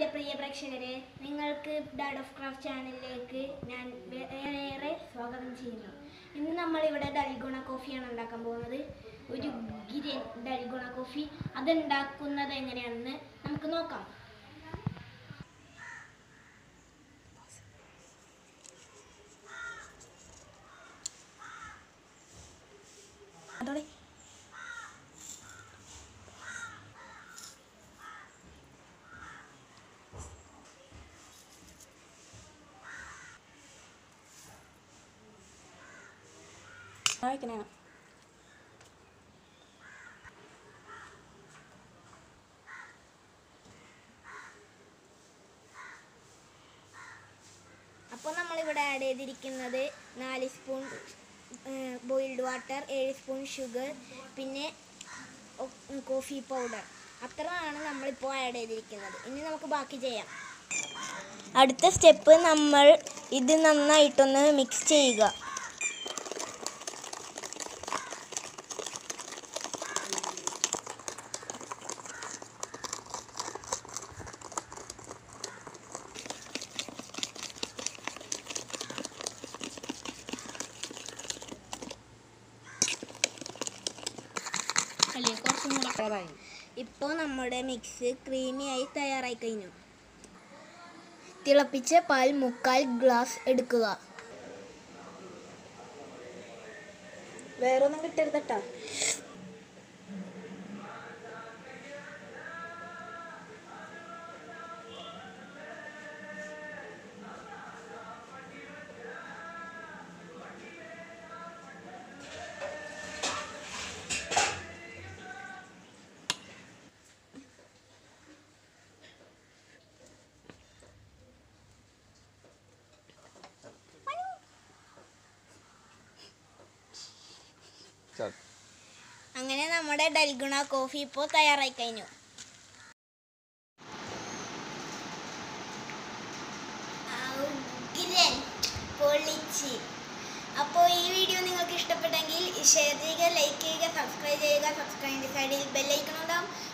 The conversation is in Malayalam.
പ്രിയ പ്രേക്ഷകരെ നിങ്ങൾക്ക് ഡാഡ് ഓഫ് ക്രാഫ്റ്റ് ചാനലിലേക്ക് ഞാൻ ഏറെ സ്വാഗതം ചെയ്യുന്നു ഇന്ന് നമ്മൾ ഇവിടെ ഡൽഗുണ കോഫിയാണ് ഉണ്ടാക്കാൻ പോകുന്നത് ഒരു ഗിരൻ ഡൽഗുണ കോഫി അതുണ്ടാക്കുന്നത് എങ്ങനെയാണെന്ന് നമുക്ക് നോക്കാം അതോടെ വായിക്കണേ അപ്പോൾ നമ്മളിവിടെ ആഡ് ചെയ്തിരിക്കുന്നത് നാല് സ്പൂൺ ബോയിൽഡ് വാട്ടർ ഏഴ് സ്പൂൺ ഷുഗർ പിന്നെ ഒ- കോഫി പൗഡർ അത്രയാണ് നമ്മളിപ്പോൾ ആഡ് ചെയ്തിരിക്കുന്നത് ഇനി നമുക്ക് ബാക്കി ചെയ്യാം അടുത്ത സ്റ്റെപ്പ് നമ്മൾ ഇത് നന്നായിട്ടൊന്ന് മിക്സ് ചെയ്യുക അല്ലേ കുറച്ചും കൂടെ ഇപ്പോൾ നമ്മുടെ മിക്സ് ക്രീമിയായി തയ്യാറായി കഴിഞ്ഞു തിളപ്പിച്ച പാൽ മുക്കാൽ ഗ്ലാസ് എടുക്കുക വേറൊന്നും കിട്ടരുതട്ടാ അങ്ങനെ നമ്മുടെ ഡൽഗുണ കോഫി ഇപ്പോൾ തയ്യാറായി കഴിഞ്ഞു ഔഗ്രൻ. പൊളിച്ച് അപ്പോൾ ഈ വീഡിയോ നിങ്ങൾക്ക് ഇഷ്ടപ്പെട്ടെങ്കിൽ ഷെയർ ചെയ്യുക ലൈക്ക് ചെയ്യുക സബ്സ്ക്രൈബ് ചെയ്യുക സബ്സ്ക്രൈബ് സൈഡിൽ ബെല്ലൈക്കൺ ഉണ്ടാവും